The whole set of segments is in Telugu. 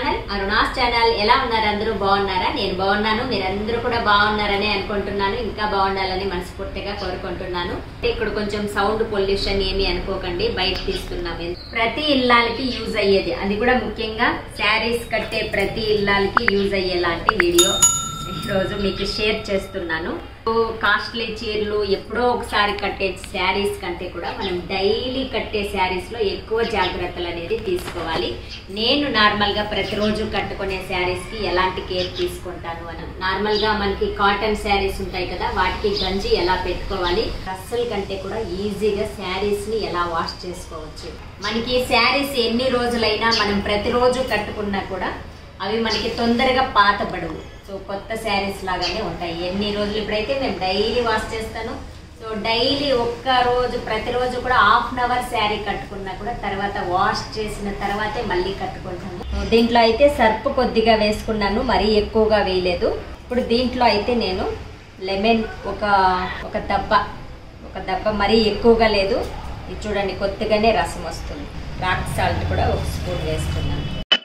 ఛానల్ అరుణాస్ ఛానల్ ఎలా ఉన్నారు అందరూ బాగున్నారా నేను బాగున్నాను మీరందరూ కూడా బాగున్నారని అనుకుంటున్నాను ఇంకా బాగుండాలని మనస్ఫూర్తిగా కోరుకుంటున్నాను ఇక్కడ కొంచెం సౌండ్ పొల్యూషన్ ఏమి అనుకోకండి బయట తీస్తున్నాం ప్రతి ఇల్లాలకి యూజ్ అయ్యేది అది కూడా ముఖ్యంగా శారీస్ కట్టే ప్రతి ఇల్లాలకి యూజ్ అయ్యేలాంటి వీడియో ఈరోజు మీకు షేర్ చేస్తున్నాను కాస్ట్లీ చీరలు ఎప్పుడో ఒకసారి కట్టే శారీస్ కంటే కూడా మనం డైలీ కట్టే శారీస్ లో ఎక్కువ జాగ్రత్తలు అనేది తీసుకోవాలి నేను నార్మల్ గా ప్రతిరోజు కట్టుకునే శారీస్ కి ఎలాంటి కేర్ తీసుకుంటాను అని నార్మల్ గా మనకి కాటన్ శారీస్ ఉంటాయి కదా వాటికి గంజి ఎలా పెట్టుకోవాలి డ్రస్సుల కంటే కూడా ఈజీగా శారీస్ ని ఎలా వాష్ చేసుకోవచ్చు మనకి శారీస్ ఎన్ని రోజులైనా మనం ప్రతిరోజు కట్టుకున్నా కూడా అవి మనకి తొందరగా పాతబడవు సో కొత్త శారీస్ లాగానే ఉంటాయి ఎన్ని రోజులు ఇప్పుడైతే మేము డైలీ వాష్ చేస్తాను సో డైలీ ఒక్క రోజు ప్రతిరోజు కూడా హాఫ్ అన్ అవర్ శారీ కట్టుకున్నా కూడా తర్వాత వాష్ చేసిన తర్వాతే మళ్ళీ కట్టుకుంటాము దీంట్లో అయితే సర్ప్ కొద్దిగా వేసుకున్నాను మరీ ఎక్కువగా వేయలేదు ఇప్పుడు దీంట్లో అయితే నేను లెమన్ ఒక ఒక దబ్బ ఒక దబ్బ మరీ ఎక్కువగా లేదు ఇది చూడండి కొద్దిగానే రసం వస్తుంది రాక్ సాల్ట్ కూడా ఒక స్పూన్ వేస్తున్నాను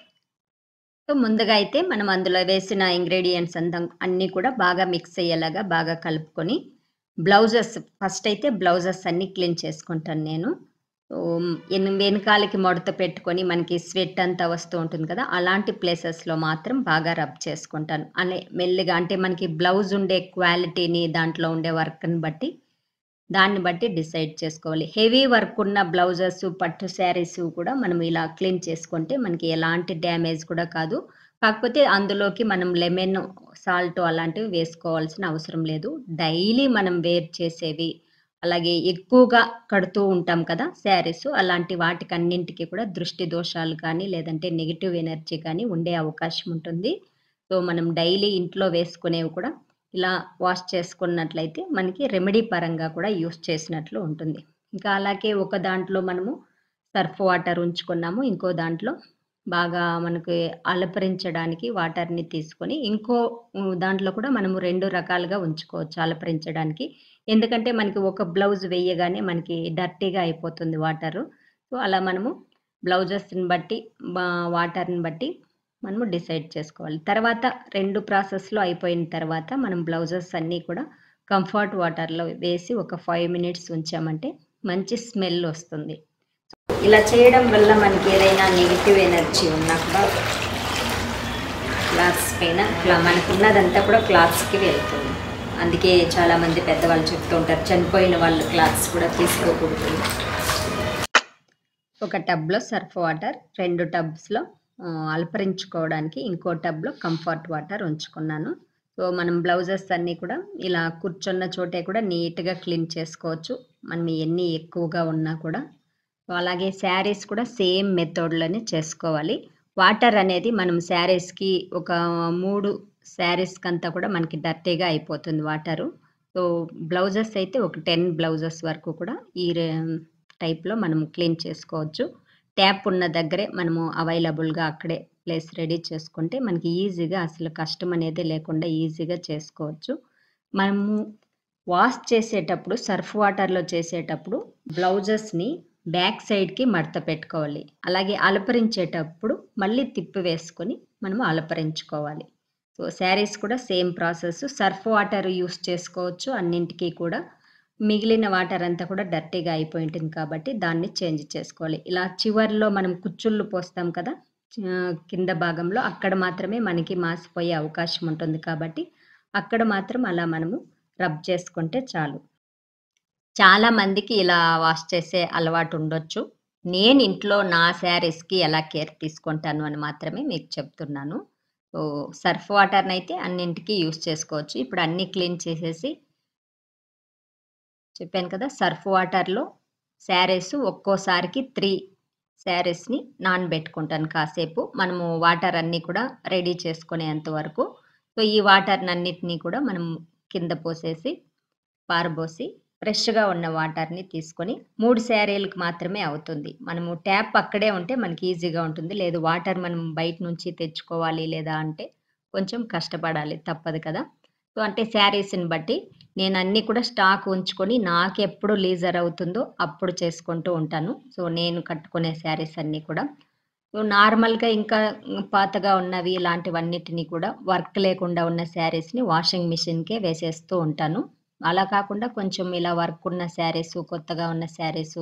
సో ముందుగా అయితే మనం అందులో వేసిన ఇంగ్రీడియంట్స్ అంతా అన్నీ కూడా బాగా మిక్స్ అయ్యేలాగా బాగా కలుపుకొని బ్లౌజెస్ ఫస్ట్ అయితే బ్లౌజెస్ అన్నీ క్లీన్ చేసుకుంటాను నేను సో ఎన్- వెనకాలకి ముడత పెట్టుకొని మనకి స్వెట్ అంతా వస్తూ ఉంటుంది కదా అలాంటి ప్లేసెస్లో మాత్రం బాగా రబ్ చేసుకుంటాను అనే మెల్లిగా అంటే మనకి బ్లౌజ్ ఉండే క్వాలిటీని దాంట్లో ఉండే వర్క్ని బట్టి దాన్ని బట్టి డిసైడ్ చేసుకోవాలి హెవీ వర్క్ ఉన్న బ్లౌజెస్ పట్టు శారీస్ కూడా మనం ఇలా క్లీన్ చేసుకుంటే మనకి ఎలాంటి డ్యామేజ్ కూడా కాదు కాకపోతే అందులోకి మనం లెమన్ సాల్ట్ అలాంటివి వేసుకోవాల్సిన అవసరం లేదు డైలీ మనం వేర్ చేసేవి అలాగే ఎక్కువగా కడుతూ ఉంటాం కదా శారీస్ అలాంటి వాటికి అన్నింటికి కూడా దృష్టి దోషాలు కానీ లేదంటే నెగిటివ్ ఎనర్జీ కానీ ఉండే అవకాశం ఉంటుంది సో మనం డైలీ ఇంట్లో వేసుకునేవి కూడా ఇలా వాష్ చేసుకున్నట్లయితే మనకి రెమెడీ పరంగా కూడా యూస్ చేసినట్లు ఉంటుంది ఇంకా అలాగే ఒక దాంట్లో మనము సర్ఫ్ వాటర్ ఉంచుకున్నాము ఇంకో దాంట్లో బాగా మనకి అలపరించడానికి వాటర్ని తీసుకొని ఇంకో ఉ, దాంట్లో కూడా మనము రెండు రకాలుగా ఉంచుకోవచ్చు అలపరించడానికి ఎందుకంటే మనకి ఒక బ్లౌజ్ వేయగానే మనకి డర్టీగా అయిపోతుంది వాటరు సో అలా మనము బ్లౌజెస్ని బట్టి బా- వాటర్ని బట్టి మనము డిసైడ్ చేసుకోవాలి తర్వాత రెండు ప్రాసెస్లో అయిపోయిన తర్వాత మనం బ్లౌజెస్ అన్నీ కూడా కంఫర్ట్ వాటర్లో వేసి ఒక ఫైవ్ మినిట్స్ ఉంచామంటే మంచి స్మెల్ వస్తుంది ఇలా చేయడం వల్ల మనకి ఏదైనా నెగిటివ్ ఎనర్జీ ఉన్నా కూడా క్లాత్స్ పైన క్లా మనకున్నదంతా కూడా క్లాత్స్కి వెళ్తుంది అందుకే చాలామంది పెద్దవాళ్ళు చెప్తూ ఉంటారు చనిపోయిన వాళ్ళు క్లాత్స్ కూడా తీసుకోకూడదు ఒక టబ్లో సర్ఫ్ వాటర్ రెండు టబ్స్లో ఆ, అలపరించుకోవడానికి ఇంకో టబ్లో కంఫర్ట్ వాటర్ ఉంచుకున్నాను సో మనం బ్లౌజెస్ అన్నీ కూడా ఇలా కూర్చున్న చోటే కూడా నీట్గా క్లీన్ చేసుకోవచ్చు మనం ఎన్ని ఎక్కువగా ఉన్నా కూడా సో అలాగే శారీస్ కూడా సేమ్ మెథడ్లోనే చేసుకోవాలి వాటర్ అనేది మనం శారీస్కి ఒక మూడు శారీస్కి అంతా కూడా మనకి డర్టీగా అయిపోతుంది వాటరు సో బ్లౌజెస్ అయితే ఒక టెన్ బ్లౌజెస్ వరకు కూడా ఈ రే- టైప్లో మనం క్లీన్ చేసుకోవచ్చు ట్యాప్ ఉన్న దగ్గరే మనము అవైలబుల్గా అక్కడే ప్లేస్ రెడీ చేసుకుంటే మనకి ఈజీగా అసలు కష్టం అనేది లేకుండా ఈజీగా చేసుకోవచ్చు మనము వాష్ చేసేటప్పుడు సర్ఫ్ వాటర్లో చేసేటప్పుడు బ్లౌజెస్ని బ్యాక్ సైడ్కి మడత పెట్టుకోవాలి అలాగే అలపరించేటప్పుడు మళ్ళీ తిప్పి వేసుకొని మనము అలపరించుకోవాలి సో శారీస్ కూడా same process Surf water use చేసుకోవచ్చు అన్నింటికి కూడా మిగిలిన వాటర్ అంతా కూడా డర్టీగా అయిపోయి ఉంటుంది కాబట్టి దాన్ని చేంజ్ చేసుకోవాలి ఇలా చివర్లో మనం కుచ్చుళ్ళు పోస్తాం కదా ఆ, కింద భాగంలో అక్కడ మాత్రమే మనకి మాసిపోయే అవకాశం ఉంటుంది కాబట్టి అక్కడ మాత్రం అలా మనము రబ్ చేసుకుంటే చాలు చాలా మందికి ఇలా వాష్ చేసే అలవాటు ఉండొచ్చు నేను ఇంట్లో నా శారీస్కి ఎలా కేర్ తీసుకుంటాను అని మాత్రమే మీకు చెప్తున్నాను సో సర్ఫ్ వాటర్ని అయితే అన్నింటికి యూస్ చేసుకోవచ్చు ఇప్పుడు అన్నీ క్లీన్ చేసేసి చెప్పాను కదా సర్ఫ్ వాటర్లో శారీస్ ఒక్కోసారికి త్రీ శారీస్ని నానబెట్టుకుంటాను కాసేపు మనము వాటర్ అన్నీ కూడా రెడీ చేసుకునేంత వరకు సో ఈ వాటర్ అన్నిటినీ కూడా మనం కింద పోసేసి పారబోసి ఫ్రెష్గా ఉన్న వాటర్ని తీసుకొని మూడు శారీలకు మాత్రమే అవుతుంది మనము ట్యాప్ అక్కడే ఉంటే మనకి ఈజీగా ఉంటుంది లేదు వాటర్ మనం బయట నుంచి తెచ్చుకోవాలి లేదా అంటే కొంచెం కష్టపడాలి తప్పదు కదా సో అంటే శారీస్ని బట్టి నేను అన్నీ కూడా స్టాక్ ఉంచుకొని నాకు ఎప్పుడు లీజర్ అవుతుందో అప్పుడు చేసుకుంటూ ఉంటాను సో నేను కట్టుకునే శారీస్ అన్నీ కూడా సో నార్మల్గా ఇంకా పాతగా ఉన్నవి ఇలాంటివన్నిటిని కూడా వర్క్ లేకుండా ఉన్న శారీస్ని వాషింగ్ మిషన్కే వేసేస్తూ ఉంటాను అలా కాకుండా కొంచెం ఇలా వర్క్ ఉన్న శారీస్ కొత్తగా ఉన్న శారీస్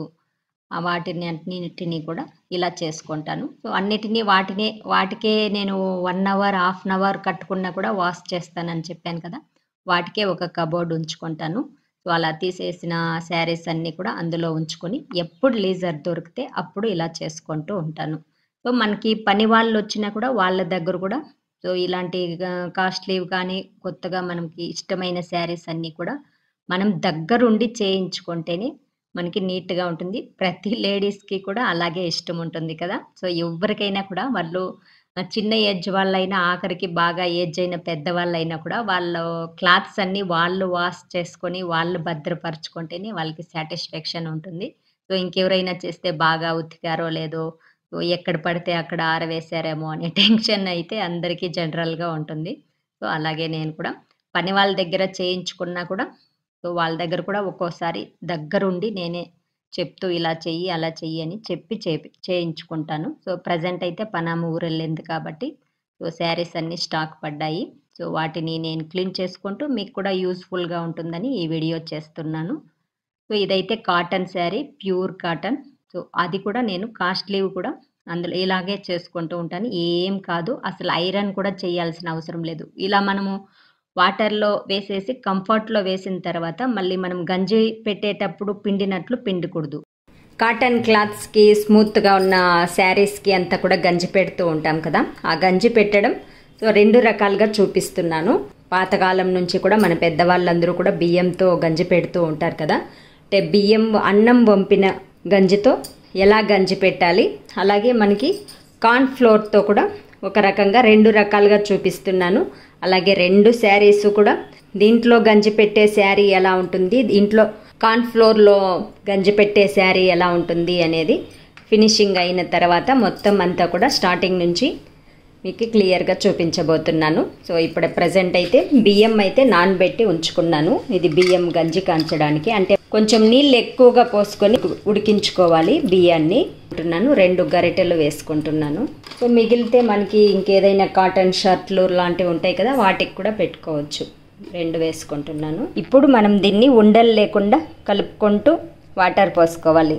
వాటిని అన్నిటిని కూడా ఇలా చేసుకుంటాను సో అన్నిటినీ వాటినే వాటికే నేను one hour half an hour కట్టుకున్నా కూడా వాష్ చేస్తానని చెప్పాను కదా వాటికే ఒక కబోర్డ్ ఉంచుకుంటాను సో అలా తీసేసిన శారీస్ అన్నీ కూడా అందులో ఉంచుకొని ఎప్పుడు లీజర్ దొరికితే అప్పుడు ఇలా చేసుకుంటూ ఉంటాను సో మనకి పని వాళ్ళు వచ్చినా కూడా వాళ్ళ దగ్గర కూడా సో ఇలాంటి కాస్ట్లీవ్ కానీ కొత్తగా మనకి ఇష్టమైన శారీస్ అన్నీ కూడా మనం దగ్గరుండి చేయించుకుంటేనే మనకి నీట్గా ఉంటుంది ప్రతి లేడీస్కి కూడా అలాగే ఇష్టం ఉంటుంది కదా సో ఎవరికైనా కూడా వాళ్ళు చిన్న ఏజ్ వాళ్ళైనా ఆఖరికి బాగా ఏజ్ అయిన పెద్దవాళ్ళైనా కూడా వాళ్ళ క్లాత్స్ అన్నీ వాళ్ళు వాష్ చేసుకొని వాళ్ళు భద్రపరచుకుంటేనే వాళ్ళకి సాటిస్ఫాక్షన్ ఉంటుంది సో ఇంకెవరైనా చేస్తే బాగా ఉతికారో లేదో సో ఎక్కడ పడితే అక్కడ ఆరవేశారేమో అనే టెన్షన్ అయితే అందరికీ జనరల్గా ఉంటుంది సో అలాగే నేను కూడా పని వాళ్ళ దగ్గర చేయించుకున్నా కూడా సో వాళ్ళ దగ్గర కూడా ఒక్కోసారి దగ్గరుండి నేనే చెప్తూ ఇలా చెయ్యి అలా చెయ్యి అని చెప్పి చేపి చేయించుకుంటాను సో ప్రజెంట్ అయితే పనామ ఊరు వెళ్ళింది కాబట్టి సో శారీస్ అన్నీ స్టాక్ పడ్డాయి సో వాటిని నేను క్లీన్ చేసుకుంటూ మీకు కూడా యూస్ఫుల్గా ఉంటుందని ఈ వీడియో చేస్తున్నాను సో ఇదైతే cotton sari pure cotton so అది కూడా నేను కాస్ట్లీవ్ కూడా అందులో ఇలాగే చేసుకుంటూ ఉంటాను ఏం కాదు అసలు ఐరన్ కూడా చేయాల్సిన అవసరం లేదు ఇలా మనము వాటర్లో వేసేసి కంఫర్ట్లో వేసిన తర్వాత మళ్ళీ మనం గంజి పెట్టేటప్పుడు పిండినట్లు పిండకూడదు కాటన్ క్లాత్స్కి స్మూత్గా ఉన్న శారీస్కి అంతా కూడా గంజి పెడుతూ ఉంటాం కదా ఆ గంజి పెట్టడం సో రెండు రకాలుగా చూపిస్తున్నాను పాతకాలం నుంచి కూడా మన పెద్దవాళ్ళందరూ కూడా బియ్యంతో గంజి పెడుతూ ఉంటారు కదా అంటే బియ్యం అన్నం వంపిన గంజితో ఎలా గంజి పెట్టాలి అలాగే మనకి కార్న్ ఫ్లోర్తో కూడా ఒక రకంగా రెండు రకాలుగా చూపిస్తున్నాను అలాగే రెండు శారీస్ కూడా దీంట్లో గంజి పెట్టే శారీ ఎలా ఉంటుంది దీంట్లో కార్న్ ఫ్లోర్లో గంజి పెట్టే శారీ ఎలా ఉంటుంది అనేది ఫినిషింగ్ అయిన తర్వాత మొత్తం అంతా కూడా స్టార్టింగ్ నుంచి మీకు క్లియర్గా చూపించబోతున్నాను సో ఇప్పుడు ప్రజెంట్ అయితే బియ్యం అయితే నానబెట్టి ఉంచుకున్నాను ఇది బియ్యం గంజి కాంచడానికి అంటే కొంచెం నీళ్ళు ఎక్కువగా పోసుకొని ఉడికించుకోవాలి బియ్యాన్ని ఉంటున్నాను రెండు గరిటెలు వేసుకుంటున్నాను సో మిగిలితే మనకి ఇంకేదైనా కాటన్ షర్ట్లు లాంటివి ఉంటాయి కదా వాటికి కూడా పెట్టుకోవచ్చు రెండు వేసుకుంటున్నాను ఇప్పుడు మనం దీన్ని ఉండలు లేకుండా కలుపుకుంటూ వాటర్ పోసుకోవాలి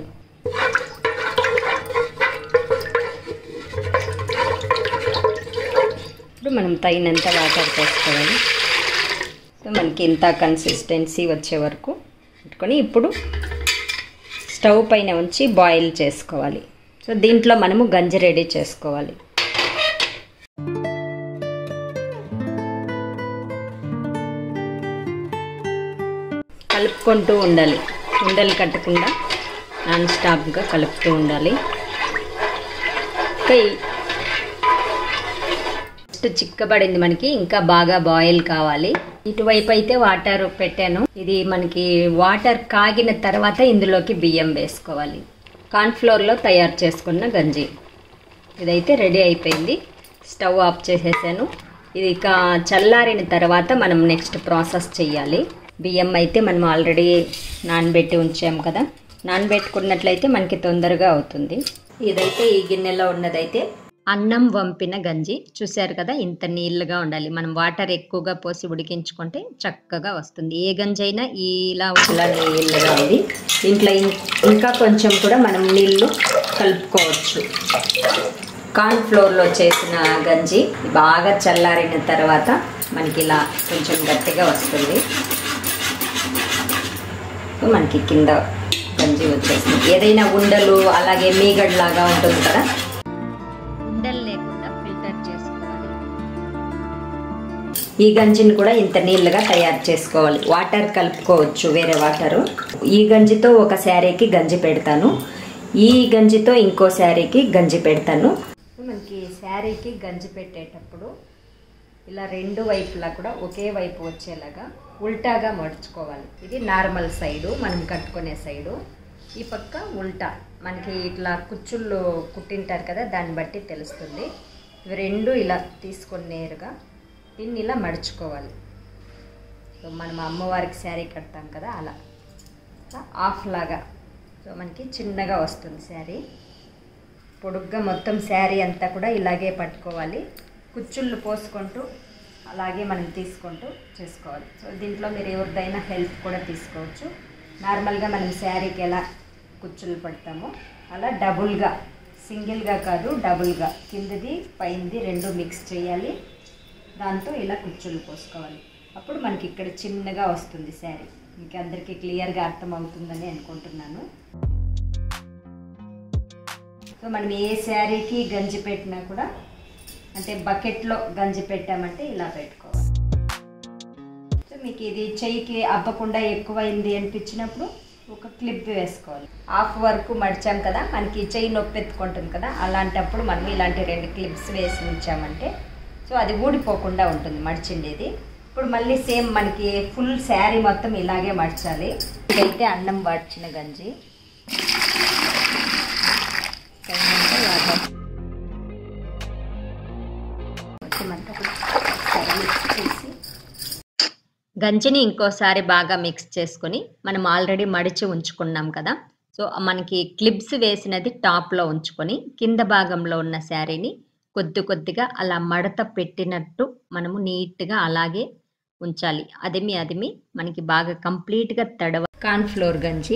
ఇప్పుడు మనం తగినంత వాటర్ పోసుకోవాలి సో మనకి ఇంత కన్సిస్టెన్సీ వచ్చే వరకు పెట్టుకొని ఇప్పుడు స్టవ్ పైన ఉంచి బాయిల్ చేసుకోవాలి సో దీంట్లో మనము గంజి రెడీ చేసుకోవాలి కలుపుకుంటూ ఉండాలి ఉండలు కట్టకుండా నాన్ స్టాప్గా కలుపుతూ ఉండాలి ఇంకా జస్ట్ చిక్కబడింది మనకి ఇంకా బాగా బాయిల్ కావాలి ఇటువైపు అయితే వాటర్ పెట్టాను ఇది మనకి వాటర్ కాగిన తర్వాత ఇందులోకి బియ్యం వేసుకోవాలి కార్న్ఫ్లోర్లో తయారు చేసుకున్న గంజి ఇదైతే రెడీ అయిపోయింది స్టవ్ ఆఫ్ చేసేసాను ఇది ఇక చల్లారిన తర్వాత మనం నెక్స్ట్ ప్రాసెస్ చేయాలి బియ్యం అయితే మనం ఆల్రెడీ నానబెట్టి ఉంచాం కదా నానబెట్టుకున్నట్లయితే మనకి తొందరగా అవుతుంది ఇదైతే ఈ గిన్నెలో ఉన్నదైతే అన్నం వంపిన గంజి చూశారు కదా ఇంత నీళ్ళుగా ఉండాలి మనం వాటర్ ఎక్కువగా పోసి ఉడికించుకుంటే చక్కగా వస్తుంది ఏ గంజి అయినా ఇలా ఇలా నీళ్ళుగా ఉంది దీంట్లో ఇంకా కొంచెం కూడా మనం నీళ్ళు కలుపుకోవచ్చు కార్న్ ఫ్లోర్లో చేసిన గంజి బాగా చల్లారిన తర్వాత మనకి ఇలా కొంచెం గట్టిగా వస్తుంది మనకి కింద గంజి వచ్చేస్తుంది ఏదైనా ఉండలు అలాగే మీగడ్లాగా ఉంటుంది కదా ఉండలు లేకుండా ఫిల్టర్ చేసుకోవాలి ఈ గంజిని కూడా ఇంత నీళ్ళగా తయారు చేసుకోవాలి వాటర్ కలుపుకోవచ్చు వేరే వాటరు ఈ గంజితో ఒక శారీకి గంజి పెడతాను ఈ గంజితో ఇంకో శారీకి గంజి పెడతాను మనకి శారీకి గంజి పెట్టేటప్పుడు ఇలా రెండు వైపులా కూడా ఒకే వైపు వచ్చేలాగా ఉల్టాగా మడుచుకోవాలి ఇది నార్మల్ సైడు మనం కట్టుకునే సైడు ఈ పక్క ఉల్టా మనకి ఇట్లా కుచ్చుళ్ళు కుట్టింటారు కదా దాన్ని బట్టి తెలుస్తుంది ఇవి రెండు ఇలా తీసుకొని నేరుగా దీన్ని ఇలా మడుచుకోవాలి సో మనం అమ్మవారికి శారీ కడతాం కదా అలా ఆఫ్ లాగా సో మనకి చిన్నగా వస్తుంది శారీ పొడుగ్గా మొత్తం శారీ అంతా కూడా ఇలాగే పట్టుకోవాలి కుచ్చుళ్ళు పోసుకుంటూ అలాగే మనం తీసుకుంటూ చేసుకోవాలి సో దీంట్లో మీరు ఎవరిదైనా హెల్ప్ కూడా తీసుకోవచ్చు నార్మల్గా మనం శారీకి ఎలా కుచ్చులు పడతామో అలా డబుల్గా సింగిల్గా కాదు డబుల్గా కిందది పైంది రెండు మిక్స్ చేయాలి దాంతో ఇలా కుచ్చులు పోసుకోవాలి అప్పుడు మనకి ఇక్కడ చిన్నగా వస్తుంది శారీ మీకు అందరికీ క్లియర్గా అర్థమవుతుందని అనుకుంటున్నాను సో మనం ఏ శారీకి గంజి పెట్టినా కూడా అంటే బకెట్లో గంజి పెట్టామంటే ఇలా పెట్టుకోవాలి సో మీకు ఇది చెయ్యికి అబ్బకుండా ఎక్కువైంది అనిపించినప్పుడు ఒక క్లిప్ వేసుకోవాలి హాఫ్ వరకు మడిచాం కదా మనకి చెయ్యి నొప్పి ఎత్తుకుంటుంది కదా అలాంటప్పుడు మనం ఇలాంటి రెండు క్లిప్స్ వేసి ఉంచామంటే సో అది ఊడిపోకుండా ఉంటుంది మడిచిండేది ఇప్పుడు మళ్ళీ సేమ్ మనకి ఫుల్ శారీ మొత్తం ఇలాగే మడచాలి ఇదైతే అన్నం వాడ్చిన గంజి తగినంత వాటర్ మొత్తం అంతా కూడా ఒకసారి మిక్స్ చేసి గంజిని ఇంకోసారి బాగా మిక్స్ చేసుకొని మనం ఆల్రెడీ మడిచి ఉంచుకున్నాం కదా సో మనకి క్లిప్స్ వేసినది టాప్లో ఉంచుకొని కింద భాగంలో ఉన్న శారీని కొద్ది కొద్దిగా అలా మడత పెట్టినట్టు మనము నీట్గా అలాగే ఉంచాలి అదిమి అదిమి మనకి బాగా కంప్లీట్గా తడవ కార్న్ఫ్లోర్ గంజి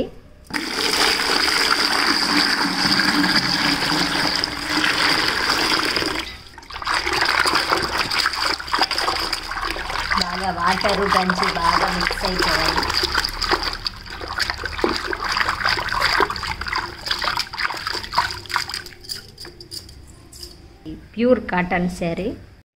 బాగా వాటరు గంజి బాగా మిక్స్ అయిపోవాలి ప్యూర్ కాటన్ శారీ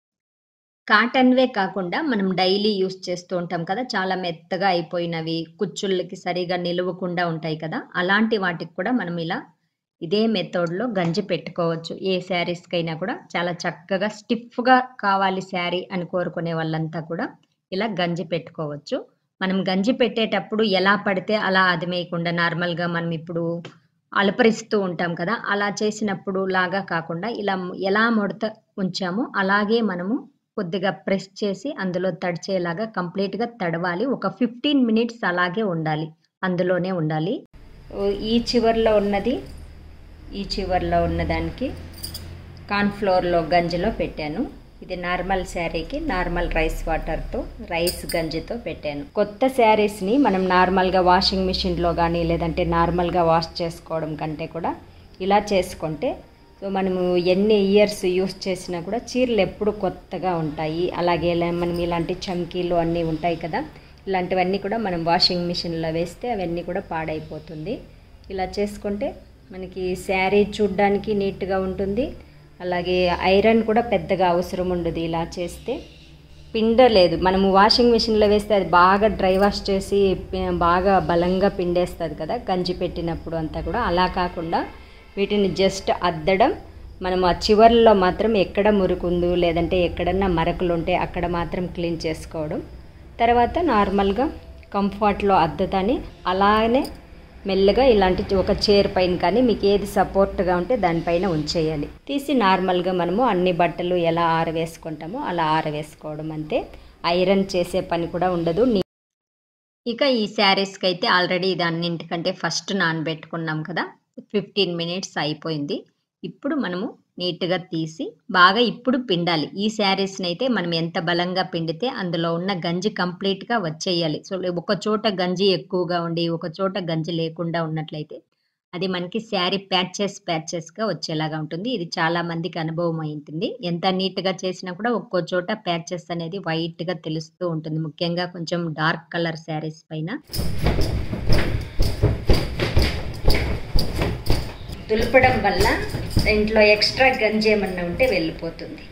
కాటన్వే కాకుండా మనం డైలీ యూస్ చేస్తూ ఉంటాం కదా చాలా మెత్తగా అయిపోయినవి కుచ్చుళ్ళకి సరిగా నిలవకుండా ఉంటాయి కదా అలాంటి వాటికి కూడా మనం ఇలా ఇదే మెథడ్లో గంజి పెట్టుకోవచ్చు ఏ శారీస్కైనా కూడా చాలా చక్కగా స్టిఫ్గా కావాలి శారీ అని కోరుకునే వాళ్ళంతా కూడా ఇలా గంజి పెట్టుకోవచ్చు మనం గంజి పెట్టేటప్పుడు ఎలా పడితే అలా అదిమేయకుండా నార్మల్గా మనం ఇప్పుడు అలపరిస్తూ ఉంటాం కదా అలా చేసినప్పుడు లాగా కాకుండా ఇలా ఎలా ముడత ఉంచామో అలాగే మనము కొద్దిగా ప్రెస్ చేసి అందులో తడిచేలాగా కంప్లీట్గా తడవాలి ఒక ఫిఫ్టీన్ మినిట్స్ అలాగే ఉండాలి అందులోనే ఉండాలి ఈ చివర్లో ఉన్నది ఈ చివర్లో ఉన్నదానికి కార్న్ఫ్లోర్లో గంజిలో పెట్టాను ఇది నార్మల్ శారీకి నార్మల్ రైస్ వాటర్తో రైస్ గంజితో పెట్టాను కొత్త శారీస్ని మనం నార్మల్గా వాషింగ్ మిషన్లో కానీ లేదంటే నార్మల్గా వాష్ చేసుకోవడం కంటే కూడా ఇలా చేసుకుంటే సో మనము ఎన్ని ఇయర్స్ యూస్ చేసినా కూడా చీరలు ఎప్పుడు కొత్తగా ఉంటాయి అలాగే ఇలా మనం ఇలాంటి చమ్కీలు అన్నీ ఉంటాయి కదా ఇలాంటివన్నీ కూడా మనం వాషింగ్ మిషన్లో వేస్తే అవన్నీ కూడా పాడైపోతుంది ఇలా చేసుకుంటే మనకి శారీ చూడ్డానికి నీట్గా ఉంటుంది అలాగే ఐరన్ కూడా పెద్దగా అవసరం ఉండదు ఇలా చేస్తే పిండలేదు మనము వాషింగ్ మిషన్లో వేస్తే అది బాగా డ్రై వాష్ చేసి పి- బాగా బలంగా పిండేస్తుంది కదా గంజి పెట్టినప్పుడు అంతా కూడా అలా కాకుండా వీటిని జస్ట్ అద్దడం మనం ఆ చివర్లో మాత్రం ఎక్కడ మురుకుందు లేదంటే ఎక్కడన్నా మరకలు ఉంటే అక్కడ మాత్రం క్లీన్ చేసుకోవడం తర్వాత నార్మల్గా కంఫర్ట్లో అద్దతాని అలానే మెల్లగా ఇలాంటి ఒక చైర్ పైన కానీ మీకు ఏది సపోర్ట్గా ఉంటే దానిపైన ఉంచేయాలి తీసి నార్మల్గా మనము అన్ని బట్టలు ఎలా ఆరవేసుకుంటామో అలా ఆరవేసుకోవడం అంతే ఐరన్ చేసే పని కూడా ఉండదు నీ- ఇక ఈ శారీస్కి అయితే ఆల్రెడీ ఇది అన్నింటికంటే ఫస్ట్ నానబెట్టుకున్నాం కదా ఫిఫ్టీన్ మినిట్స్ అయిపోయింది ఇప్పుడు మనము నీట్గా తీసి బాగా ఇప్పుడు పిండాలి ఈ శారీస్ని అయితే మనం ఎంత బలంగా పిండితే అందులో ఉన్న గంజి కంప్లీట్గా వచ్చేయాలి సో ఒక చోట గంజి ఎక్కువగా ఉండి ఒక చోట గంజి లేకుండా ఉన్నట్లయితే అది మనకి శారీ ప్యాచెస్ ప్యాచెస్గా వచ్చేలాగా ఉంటుంది ఇది చాలా మందికి అనుభవం అయింటుంది ఎంత నీట్గా చేసినా కూడా ఒక్కో చోట ప్యాచెస్ అనేది వైట్గా తెలుస్తూ ఉంటుంది ముఖ్యంగా కొంచెం డార్క్ కలర్ శారీస్ పైన దులపడం వల్ల ఇంట్లో ఎక్స్ట్రా గంజి ఏమన్నా ఉంటే వెళ్ళిపోతుంది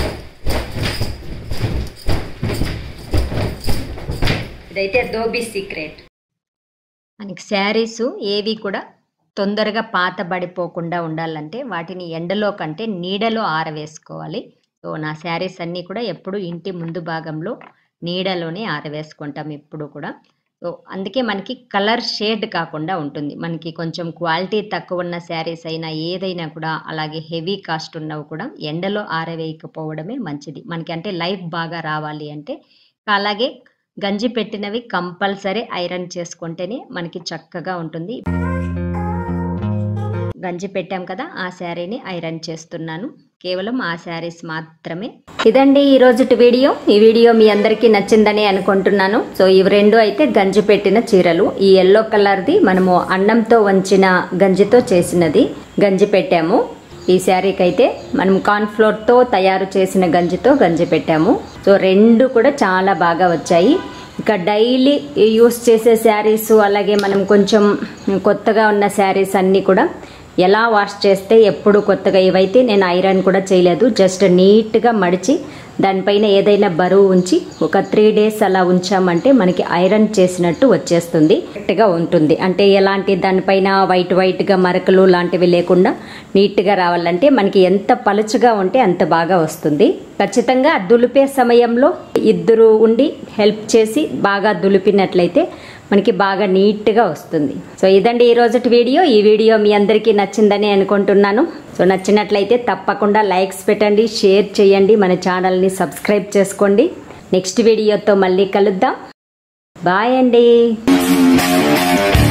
ఇదైతే దోబీ సీక్రెట్ మనకి శారీస్ ఏవి కూడా తొందరగా పాతబడిపోకుండా ఉండాలంటే వాటిని ఎండలో కంటే నీడలో ఆరవేసుకోవాలి సో నా శారీస్ అన్నీ కూడా ఎప్పుడు ఇంటి ముందు భాగంలో నీడలోనే ఆరవేసుకుంటాం ఎప్పుడు కూడా సో అందుకే మనకి కలర్ షేడ్ కాకుండా ఉంటుంది మనకి కొంచెం క్వాలిటీ తక్కువ ఉన్న శారీస్ అయినా ఏదైనా కూడా అలాగే హెవీ కాస్ట్ ఉన్నవి కూడా ఎండలో ఆరవేయకపోవడమే మంచిది మనకి అంటే లైఫ్ బాగా రావాలి అంటే అలాగే గంజి పెట్టినవి కంపల్సరీ ఐరన్ చేసుకుంటేనే మనకి చక్కగా ఉంటుంది గంజి పెట్టాం కదా ఆ శారీని ఐరన్ చేస్తున్నాను కేవలం ఆ శారీస్ మాత్రమే ఇదండి ఈ రోజుటి వీడియో ఈ వీడియో మీ అందరికీ నచ్చిందని అనుకుంటున్నాను సో ఇవి రెండు అయితే గంజి పెట్టిన చీరలు ఈ ఎల్లో కలర్ది మనము అన్నంతో వంచిన గంజితో చేసినది గంజి పెట్టాము ఈ శారీకి అయితే మనం కార్న్ఫ్లోర్తో తయారు చేసిన గంజితో గంజి పెట్టాము సో రెండు కూడా చాలా బాగా వచ్చాయి ఇక డైలీ యూస్ చేసే శారీస్ అలాగే మనం కొంచెం కొత్తగా ఉన్న శారీస్ అన్నీ కూడా ఎలా వాష్ చేస్తే ఎప్పుడు కొత్తగా ఇవైతే నేను ఐరన్ కూడా చేయలేదు జస్ట్ నీట్గా మడిచి దానిపైన ఏదైనా బరువు ఉంచి ఒక త్రీ డేస్ అలా ఉంచామంటే మనకి ఐరన్ చేసినట్టు వచ్చేస్తుంది కరెక్ట్గా ఉంటుంది అంటే ఎలాంటి దానిపైన వైట్ వైట్గా మరకలు లాంటివి లేకుండా నీట్గా రావాలంటే మనకి ఎంత పలుచగా ఉంటే అంత బాగా వస్తుంది ఖచ్చితంగా దులిపే సమయంలో ఇద్దరు ఉండి హెల్ప్ చేసి బాగా దులిపినట్లయితే మనకి బాగా నీట్గా వస్తుంది సో ఇదండి ఈ రోజుటి వీడియో ఈ వీడియో మీ అందరికీ నచ్చిందని అనుకుంటున్నాను సో నచ్చినట్లయితే తప్పకుండా లైక్స్ పెట్టండి షేర్ చేయండి మన ఛానల్ని సబ్స్క్రైబ్ చేసుకోండి నెక్స్ట్ వీడియోతో మళ్ళీ కలుద్దాం బాయ్ అండి